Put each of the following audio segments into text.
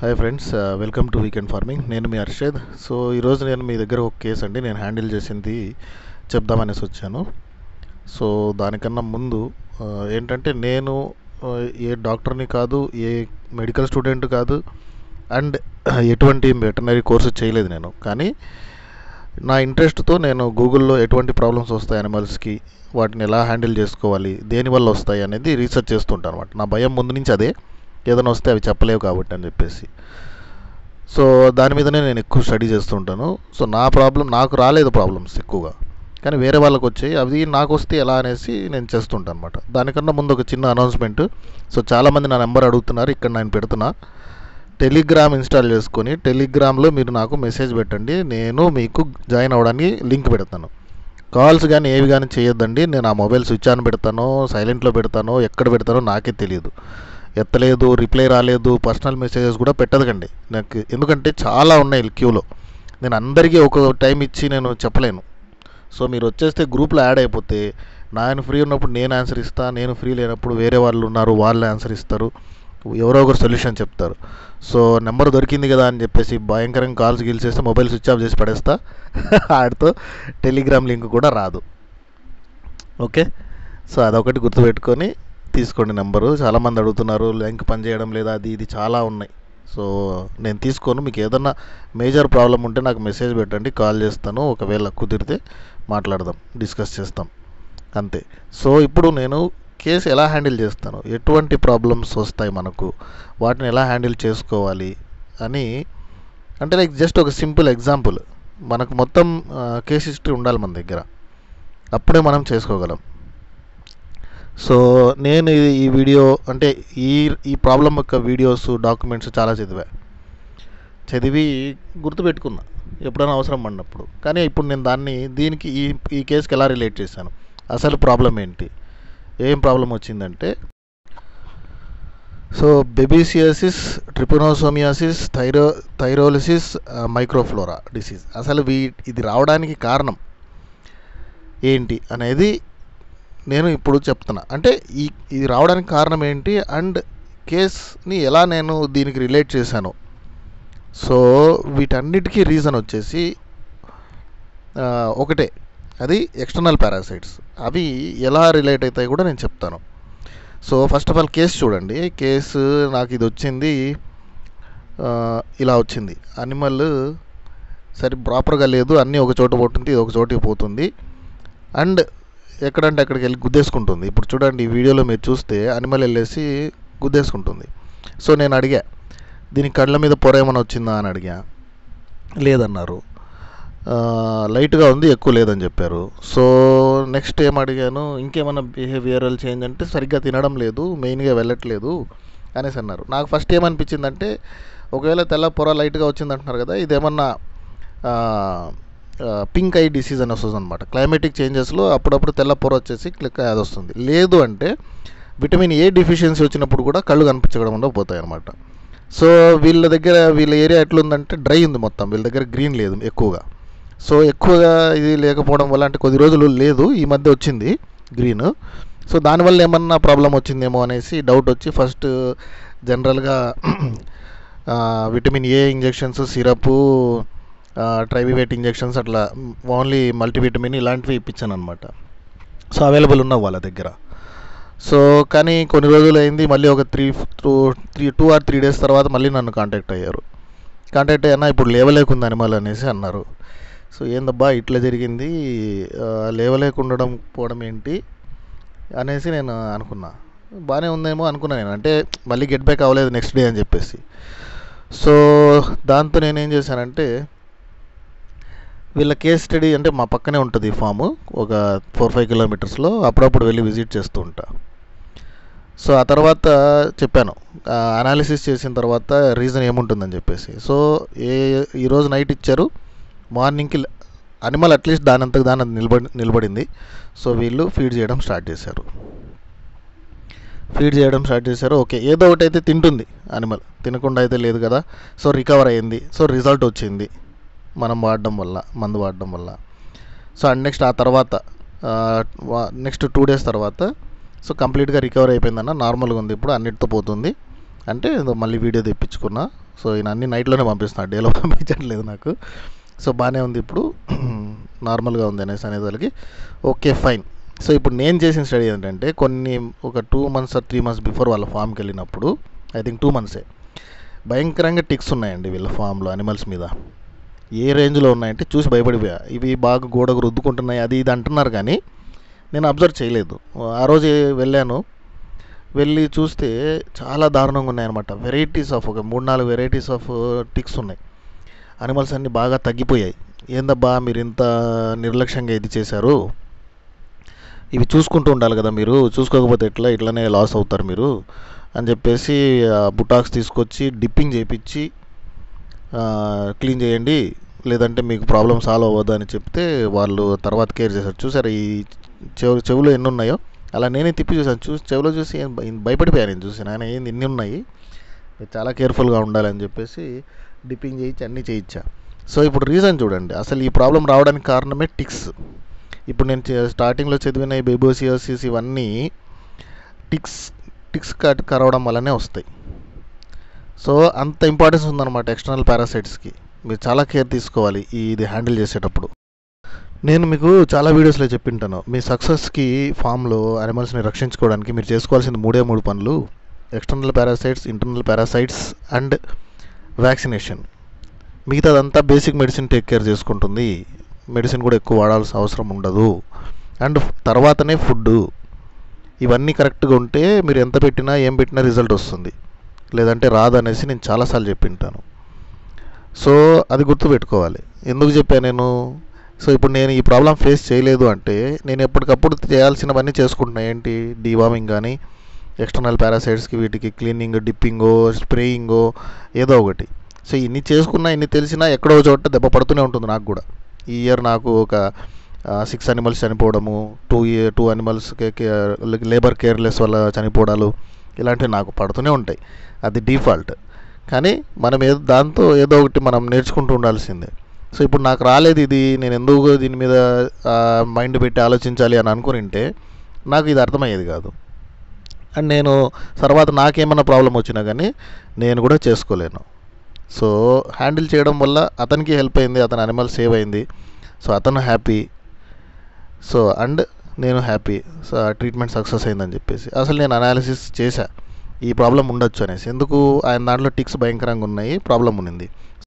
hi friends welcome to weekend farming నేను మీ Harshad so ఈరోజు నేను మీ దగ్గర ఒక కేసు అండి నేను హ్యాండిల్ చేసింది చెప్దామనేసి వచ్చాను సో దానికన్నా ముందు ఆ, ఏంటంటే నేను ఆ, ఏ డాక్టర్ని కాదు ఏ మెడికల్ స్టూడెంట్ కాదు అండ్ ఎటువంటి వెటనరీ కోర్సు చేయలేదు నేను కానీ నా ఇంట్రెస్ట్తో నేను గూగుల్లో ఎటువంటి ప్రాబ్లమ్స్ వస్తాయి అనిమల్స్కి వాటిని ఎలా హ్యాండిల్ చేసుకోవాలి దేనివల్ల వస్తాయి అనేది రీసెర్చ్ చేస్తుంటాను అనమాట నా భయం ముందు నుంచి అదే ఏదైనా వస్తే అవి చెప్పలేవు కాబట్టి అని చెప్పేసి సో దాని మీదనే నేను ఎక్కువ స్టడీ చేస్తుంటాను సో నా ప్రాబ్లం నాకు రాలేదు ప్రాబ్లమ్స్ ఎక్కువగా కానీ వేరే వాళ్ళకి వచ్చాయి అవి నాకు వస్తే ఎలా అనేసి నేను చేస్తుంటాను అనమాట దానికన్నా ముందు ఒక చిన్న అనౌన్స్మెంట్ సో చాలామంది నా నెంబర్ అడుగుతున్నారు ఇక్కడ నేను పెడుతున్నా టెలిగ్రామ్ ఇన్స్టాల్ చేసుకొని టెలిగ్రామ్లో మీరు నాకు మెసేజ్ పెట్టండి నేను మీకు జాయిన్ అవ్వడానికి లింక్ పెడతాను కాల్స్ కానీ ఏవి కానీ చేయొద్దండి నేను ఆ మొబైల్ స్విచ్ ఆన్ పెడతానో సైలెంట్లో పెడతానో ఎక్కడ పెడతానో నాకే తెలియదు ఎత్తలేదు రిప్లై రాలేదు పర్సనల్ మెసేజెస్ కూడా పెట్టదకండి నాకు ఎందుకంటే చాలా ఉన్నాయి క్యూలో నేను అందరికీ ఒక టైం ఇచ్చి నేను చెప్పలేను సో మీరు వచ్చేస్తే గ్రూప్లో యాడ్ అయిపోతే నేను ఫ్రీ ఉన్నప్పుడు నేను ఆన్సర్ ఇస్తా నేను ఫ్రీ లేనప్పుడు వేరే వాళ్ళు ఉన్నారు వాళ్ళు ఆన్సర్ ఇస్తారు ఎవరో ఒకరు సొల్యూషన్ చెప్తారు సో నెంబర్ దొరికింది కదా అని చెప్పేసి భయంకరంగా కాల్స్ గిల్స్ చేస్తే మొబైల్ స్విచ్ ఆఫ్ చేసి పడేస్తా ఆడితో టెలిగ్రామ్ లింక్ కూడా రాదు ఓకే సో అదొకటి గుర్తుపెట్టుకొని తీసుకోండి నెంబరు చాలామంది అడుగుతున్నారు లింక్ పనిచేయడం లేదా అది ఇది చాలా ఉన్నాయి సో నేను తీసుకోను మీకు ఏదన్నా మేజర్ ప్రాబ్లం ఉంటే నాకు మెసేజ్ పెట్టండి కాల్ చేస్తాను ఒకవేళ కుదిరితే మాట్లాడదాం డిస్కస్ చేస్తాం అంతే సో ఇప్పుడు నేను కేసు ఎలా హ్యాండిల్ చేస్తాను ఎటువంటి ప్రాబ్లమ్స్ వస్తాయి మనకు వాటిని ఎలా హ్యాండిల్ చేసుకోవాలి అని అంటే లైక్ జస్ట్ ఒక సింపుల్ ఎగ్జాంపుల్ మనకు మొత్తం కేస్ హిస్టరీ ఉండాలి మన దగ్గర అప్పుడే మనం చేసుకోగలం సో నేను ఈ- ఈ వీడియో అంటే ఈ ఈ ప్రాబ్లం యొక్క వీడియోస్ డాక్యుమెంట్స్ చాలా చదివా చదివి గుర్తుపెట్టుకున్నా ఎప్పుడైనా అవసరం పడినప్పుడు కానీ ఇప్పుడు నేను దాన్ని దీనికి ఈ ఈ కేసుకి ఎలా రిలేట్ చేశాను అసలు ప్రాబ్లం ఏంటి ఏం ప్రాబ్లం వచ్చిందంటే so babesiosis trypanosomiasis thyro thyrolysis microflora disease అసలు వీ ఇది రావడానికి కారణం ఏంటి అనేది నేను ఇప్పుడు చెప్తున్నా అంటే ఈ ఇది రావడానికి కారణం ఏంటి అండ్ కేస్ని ఎలా నేను దీనికి రిలేట్ చేశాను సో వీటన్నిటికీ రీజన్ వచ్చేసి ఆ, ఒకటే అది ఎక్స్టర్నల్ పారాసైట్స్ అవి ఎలా రిలేట్ అవుతాయి కూడా నేను చెప్తాను so first of all case చూడండి కేసు నాకు ఇది వచ్చింది ఆ, ఇలా వచ్చింది అనిమల్ సరే ప్రాపర్గా లేదు అన్నీ ఒక చోట పోతుంది ఇది ఒక చోటికి పోతుంది అండ్ ఎక్కడంటే అక్కడికి వెళ్ళి గుద్దేసుకుంటుంది ఇప్పుడు చూడండి ఈ వీడియోలో మీరు చూస్తే అనిమల్ వెళ్ళేసి గుద్దేసుకుంటుంది సో నేను అడిగా దీనికి కళ్ళ మీద పొర ఏమైనా వచ్చిందా అని అడిగా లేదన్నారు ఆ, లైట్గా ఉంది ఎక్కువ లేదని చెప్పారు సో నెక్స్ట్ ఏం అడిగాను ఇంకేమైనా బిహేవియరల్ చేంజ్ అంటే సరిగ్గా తినడం లేదు మెయిన్గా వెళ్ళట్లేదు అనేసి అన్నారు నాకు ఫస్ట్ ఏమనిపించిందంటే ఒకవేళ తెల్ల పొర లైట్గా వచ్చింది అంటున్నారు కదా ఇదేమన్నా పింక్ ఐ డిసీజ్ అని వస్తుంది అనమాట క్లైమేటిక్ చేంజెస్లో అప్పుడప్పుడు తెల్ల పొర వచ్చేసి క్లిక్ అది వస్తుంది లేదు అంటే విటమిన్ ఏ డిఫిషియన్సీ వచ్చినప్పుడు కూడా కళ్ళు కనిపించడం పోతాయి అనమాట సో వీళ్ళ దగ్గర వీళ్ళ ఏరియా ఎట్లుందంటే డ్రై ఉంది మొత్తం వీళ్ళ దగ్గర గ్రీన్ లేదు ఎక్కువగా సో ఎక్కువగా ఇది లేకపోవడం వల్ల అంటే కొద్ది రోజులు లేదు ఈ మధ్య వచ్చింది గ్రీన్ సో దానివల్ల ఏమన్నా ప్రాబ్లం వచ్చిందేమో అనేసి డౌట్ వచ్చి ఫస్ట్ జనరల్గా విటమిన్ ఏ ఇంజెక్షన్స్ సిరప్ ట్రైవివేట్ ఇంజెక్షన్స్ అట్లా ఓన్లీ మల్టీవిటమిన్ ఇలాంటివి ఇప్పించాను అనమాట సో అవైలబుల్ ఉన్నావు వాళ్ళ దగ్గర సో కానీ కొన్ని రోజులు అయింది మళ్ళీ ఒక three two three two or three days తర్వాత మళ్ళీ నన్ను కాంటాక్ట్ అయ్యారు కాంటాక్ట్ అయ్యానా ఇప్పుడు లేవలేకుంది అనిమల్ అనేసి అన్నారు సో ఏందబ్బా ఇట్లా జరిగింది ఆ, లేవలేకుండడం పోవడం ఏంటి అనేసి నేను అనుకున్నా బాగానే ఉందేమో అనుకున్నా నేను అంటే మళ్ళీ గెట్ బ్యాక్ అవ్వలేదు నెక్స్ట్ డే అని చెప్పేసి సో దాంతో నేనేం చేశానంటే వీళ్ళ కేస్ స్టడీ అంటే మా పక్కనే ఉంటుంది ఈ ఫాము ఒక ఫోర్ ఫైవ్ కిలోమీటర్స్లో అప్పుడప్పుడు వెళ్ళి విజిట్ చేస్తూ ఉంటా సో ఆ తర్వాత చెప్పాను అనాలిసిస్ చేసిన తర్వాత రీజన్ ఏముంటుందని చెప్పేసి సో ఏ ఈరోజు నైట్ ఇచ్చారు మార్నింగ్కి అనిమల్ అట్లీస్ట్ దానంతకు దాని అది నిలబడి నిలబడింది సో వీళ్ళు ఫీడ్ చేయడం స్టార్ట్ చేశారు ఫీడ్ చేయడం స్టార్ట్ చేశారు ఓకే ఏదో ఒకటి అయితే తింటుంది అనిమల్ తినకుండా అయితే లేదు కదా సో రికవర్ అయింది సో రిజల్ట్ వచ్చింది మనం వాడడం వల్ల మందు వాడడం వల్ల సో అండ్ నెక్స్ట్ ఆ తర్వాత నెక్స్ట్ టూ డేస్ తర్వాత సో కంప్లీట్గా రికవర్ అయిపోయిందన్న నార్మల్గా ఉంది ఇప్పుడు అన్నిటితో పోతుంది అంటే ఏదో మళ్ళీ వీడియో తెప్పించుకున్నా సో ఈయన అన్ని నైట్లోనే పంపిస్తున్నాడు డేలో పంపించట్లేదు నాకు సో బాగానే ఉంది ఇప్పుడు నార్మల్గా ఉంది అనేసి అనేదానికి ఓకే ఫైన్ సో ఇప్పుడు నేను చేసిన స్టడీ ఏంటంటే కొన్ని ఒక two months three months before వాళ్ళ ఫామ్కి వెళ్ళినప్పుడు ఐ థింక్ టూ మంత్సే భయంకరంగా టిక్స్ ఉన్నాయండి వీళ్ళ ఫామ్లో అనిమల్స్ మీద ఏ రేంజ్లో ఉన్నాయంటే చూసి భయపడిపోయా ఇవి బాగా గోడకు రుద్దుకుంటున్నాయి అది ఇది అంటున్నారు కానీ నేను అబ్జర్వ్ చేయలేదు ఆ రోజు వెళ్ళాను వెళ్ళి చూస్తే చాలా దారుణంగా ఉన్నాయన్నమాట వెరైటీస్ ఆఫ్ ఒక మూడు నాలుగు వెరైటీస్ ఆఫ్ టిక్స్ ఉన్నాయి అనిమల్స్ అన్నీ బాగా తగ్గిపోయాయి ఏందబ్బా మీరు ఇంత నిర్లక్ష్యంగా ఇది చేశారు ఇవి చూసుకుంటూ ఉండాలి కదా మీరు చూసుకోకపోతే ఎట్లా ఇట్లనే లాస్ అవుతారు మీరు అని చెప్పేసి బుటాక్స్ తీసుకొచ్చి డిప్పింగ్ చేయించి క్లీన్ చేయండి లేదంటే మీకు ప్రాబ్లం సాల్వ్ అవ్వదు అని చెప్తే వాళ్ళు తర్వాత కేర్ చేశారు చూసారు ఈ చెవు చెవులో ఎన్ని ఉన్నాయో అలా నేనే తిప్పి చూసాను చూసి చెవిలో చూసి ఏం భయ- భయపడిపోయాను నేను చూసి నాయన ఏంది ఇన్ని ఉన్నాయి చాలా కేర్ఫుల్గా ఉండాలని చెప్పేసి డిప్పింగ్ చేయించి అన్నీ చేయించా సో ఇప్పుడు రీజన్ చూడండి అసలు ఈ ప్రాబ్లం రావడానికి కారణమే టిక్స్ ఇప్పుడు నేను చే- స్టార్టింగ్లో చదివిన ఈ బేబోసియోసిస్ ఇవన్నీ టిక్స్ టిక్స్ కట్ కరవడం వల్లనే వస్తాయి సో అంత ఇంపార్టెన్స్ ఉందన్నమాట ఎక్స్టర్నల్ పారాసైట్స్కి మీరు చాలా కేర్ తీసుకోవాలి ఈ ఇది హ్యాండిల్ చేసేటప్పుడు నేను మీకు చాలా వీడియోస్లో చెప్పింటాను మీ సక్సెస్కి ఫామ్లో అనిమల్స్ని రక్షించుకోవడానికి మీరు చేసుకోవాల్సింది మూడే మూడు పనులు external parasites internal parasites and vaccination మిగతాదంతా బేసిక్ మెడిసిన్ టేక్ కేర్ చేసుకుంటుంది మెడిసిన్ కూడా ఎక్కువ వాడాల్సిన అవసరం ఉండదు అండ్ తర్వాతనే ఫుడ్ ఇవన్నీ కరెక్ట్గా ఉంటే మీరు ఎంత పెట్టినా ఏం పెట్టినా రిజల్ట్ వస్తుంది లేదంటే రాదనేసి నేను చాలాసార్లు చెప్పింటాను సో అది గుర్తుపెట్టుకోవాలి ఎందుకు చెప్పాను నేను సో ఇప్పుడు నేను ఈ ప్రాబ్లం ఫేస్ చేయలేదు అంటే నేను ఎప్పటికప్పుడు చేయాల్సినవన్నీ చేసుకుంటున్నా ఏంటి డీవార్మింగ్ కానీ ఎక్స్టర్నల్ పారాసైట్స్కి వీటికి క్లీనింగ్ డిప్పింగో స్ప్రేయింగో ఏదో ఒకటి సో ఇన్ని చేసుకున్నా ఇన్ని తెలిసినా ఎక్కడో ఒక చోట దెబ్బ పడుతూనే ఉంటుంది నాకు కూడా ఈ ఇయర్ నాకు ఒక సిక్స్ అనిమల్స్ చనిపోవడము two year two animals labour careless వల్ల చనిపోవడాలు ఇలాంటివి నాకు పడుతూనే ఉంటాయి అది డిఫాల్ట్ కానీ మనం ఏదో దాంతో ఏదో ఒకటి మనం నేర్చుకుంటూ ఉండాల్సిందే సో ఇప్పుడు నాకు రాలేదు ఇది నేను ఎందుకు దీని మీద మైండ్ పెట్టి ఆలోచించాలి అని అనుకుని ఉంటే నాకు ఇది అర్థమయ్యేది కాదు అండ్ నేను తర్వాత నాకేమన్నా ప్రాబ్లం వచ్చినా కానీ నేను కూడా చేసుకోలేను సో హ్యాండిల్ చేయడం వల్ల అతనికి హెల్ప్ అయింది అతని అనిమల్ సేవ్ అయింది సో అతను హ్యాపీ సో అండ్ నేను హ్యాపీ సో ట్రీట్మెంట్ సక్సెస్ అయిందని చెప్పేసి అసలు నేను అనాలిసిస్ చేశా ఈ ప్రాబ్లం ఉండొచ్చు అనేసి ఎందుకు ఆయన దాంట్లో టిక్స్ భయంకరంగా ఉన్నాయి ప్రాబ్లం ఉన్నింది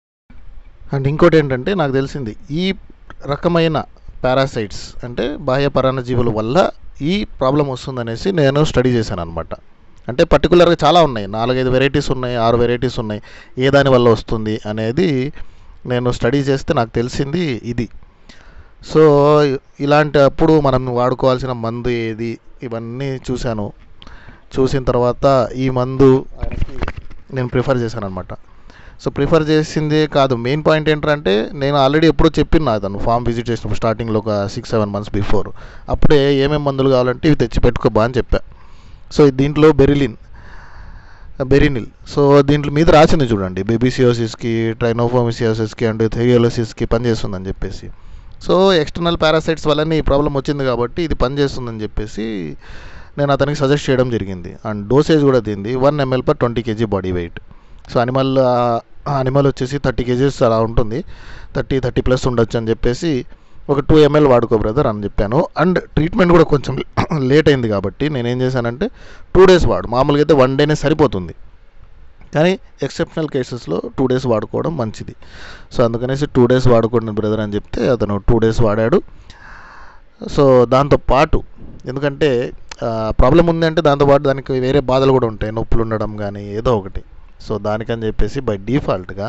అండ్ ఇంకోటి ఏంటంటే నాకు తెలిసింది ఈ రకమైన పారాసైట్స్ అంటే బాహ్య పరాన్నజీవుల వల్ల ఈ ప్రాబ్లం వస్తుందనేసి నేను స్టడీ చేశాను అనమాట అంటే పర్టికులర్గా చాలా ఉన్నాయి నాలుగైదు వెరైటీస్ ఉన్నాయి ఆరు వెరైటీస్ ఉన్నాయి ఏ దాని వల్ల వస్తుంది అనేది నేను స్టడీ చేస్తే నాకు తెలిసింది ఇది సో ఇలాంటి అప్పుడు మనం వాడుకోవాల్సిన మందు ఏది ఇవన్నీ చూశాను చూసిన తర్వాత ఈ మందు ఆయనకి నేను ప్రిఫర్ చేశాను అనమాట సో ప్రిఫర్ చేసింది కాదు మెయిన్ పాయింట్ ఏంటంటే నేను ఆల్రెడీ ఎప్పుడో చెప్పిన అతను ఫామ్ విజిట్ చేసినప్పుడు స్టార్టింగ్లో ఒక సిక్స్ సెవెన్ మంత్స్ బిఫోర్ అప్పుడే ఏమేమి మందులు కావాలంటే ఇవి తెచ్చి పెట్టుకోబా అని చెప్పా సో దీంట్లో బెరిలిన్ బెరినిల్ సో దీంట్లో మీద రాసింది చూడండి బేబీసియోసిస్కి ట్రైనోఫోమిసియోసిస్కి అండ్ థెరియోలసిస్కి పనిచేస్తుందని చెప్పేసి సో ఎక్స్టర్నల్ పారాసైట్స్ వల్లనే ఈ ప్రాబ్లం వచ్చింది కాబట్టి ఇది పనిచేస్తుందని చెప్పేసి నేను అతనికి సజెస్ట్ చేయడం జరిగింది అండ్ డోసేజ్ కూడా దీంది one ml per twenty kg body weight so animal animal వచ్చేసి థర్టీ కేజీస్ అలా ఉంటుంది థర్టీ థర్టీ ప్లస్ ఉండొచ్చు అని చెప్పేసి ఒక టూ ఎంఎల్ వాడుకో బ్రదర్ అని చెప్పాను అండ్ ట్రీట్మెంట్ కూడా కొంచెం లేట్ అయింది కాబట్టి నేనేం చేశానంటే టూ డేస్ వాడు మామూలుగా అయితే వన్ డేనే సరిపోతుంది కానీ ఎక్సెప్షనల్ కేసెస్లో టూ డేస్ వాడుకోవడం మంచిది సో అందుకనేసి టూ డేస్ వాడుకోండి బ్రదర్ అని చెప్తే అతను టూ డేస్ వాడాడు సో దాంతో పాటు ఎందుకంటే ప్రాబ్లం ఉంది అంటే దాంతోపాటు దానికి వేరే బాధలు కూడా ఉంటాయి నొప్పులు ఉండడం కానీ ఏదో ఒకటి సో దానికని చెప్పేసి బై డిఫాల్ట్గా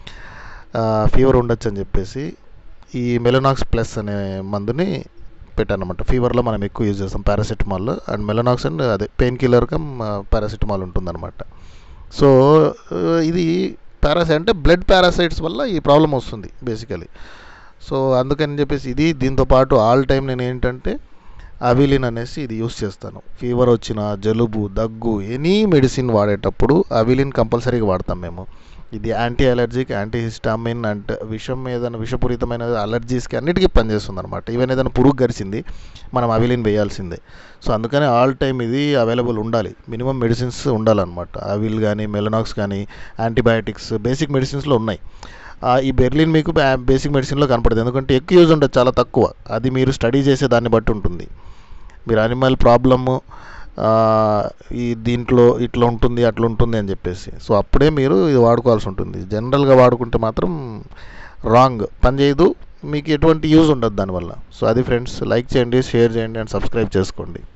ఫీవర్ ఉండొచ్చు అని చెప్పేసి ఈ మెలోనాక్స్ ప్లస్ అనే మందుని పెట్టాను అనమాట ఫీవర్లో మనం ఎక్కువ యూజ్ చేస్తాం పారాసిటమాల్ అండ్ మెలోనాక్స్ అండ్ అదే పెయిన్ కిల్లర్ కమ్ పారాసిటమాల్ ఉంటుందన్నమాట సో ఇది పారాసై అంటే బ్లడ్ పారాసైట్స్ వల్ల ఈ ప్రాబ్లం వస్తుంది బేసికలీ సో అందుకని చెప్పేసి ఇది దీంతో పాటు ఆల్ టైం నేను ఏంటంటే అవిలిన్ అనేసి ఇది యూస్ చేస్తాను ఫీవర్ వచ్చిన జలుబు దగ్గు ఎనీ మెడిసిన్ వాడేటప్పుడు అవిలిన్ కంపల్సరీగా వాడతాం మేము ఇది యాంటీ అలర్జిక్ యాంటీ హిస్టామిన్ అంటే విషం ఏదైనా విషపూరితమైన అలర్జీస్కి అన్నిటికీ పనిచేస్తుంది అనమాట ఈవెన్ ఏదైనా పురుగు గరిచింది మనం అవిలిన్ వేయాల్సిందే సో అందుకని ఆల్ టైమ్ ఇది అవైలబుల్ ఉండాలి మినిమం మెడిసిన్స్ ఉండాలన్నమాట అవిల్ కానీ మెలనాక్స్ కానీ యాంటీబయాటిక్స్ బేసిక్ మెడిసిన్స్లో ఉన్నాయి ఆ, ఈ బెర్లిన్ మీకు బేసిక్ మెడిసిన్లో కనపడదు ఎందుకంటే ఎక్కువ యూజ్ ఉండదు చాలా తక్కువ అది మీరు స్టడీ చేసే దాన్ని బట్టి ఉంటుంది మీరు అనిమల్ ప్రాబ్లము ఈ దీంట్లో ఇట్లా ఉంటుంది అట్లా ఉంటుంది అని చెప్పేసి సో అప్పుడే మీరు ఇది వాడుకోవాల్సి ఉంటుంది జనరల్గా వాడుకుంటే మాత్రం రాంగ్ పని చేయదు మీకు ఎటువంటి యూజ్ ఉండదు దానివల్ల సో అది ఫ్రెండ్స్ లైక్ చేయండి షేర్ చేయండి అండ్ సబ్స్క్రైబ్ చేసుకోండి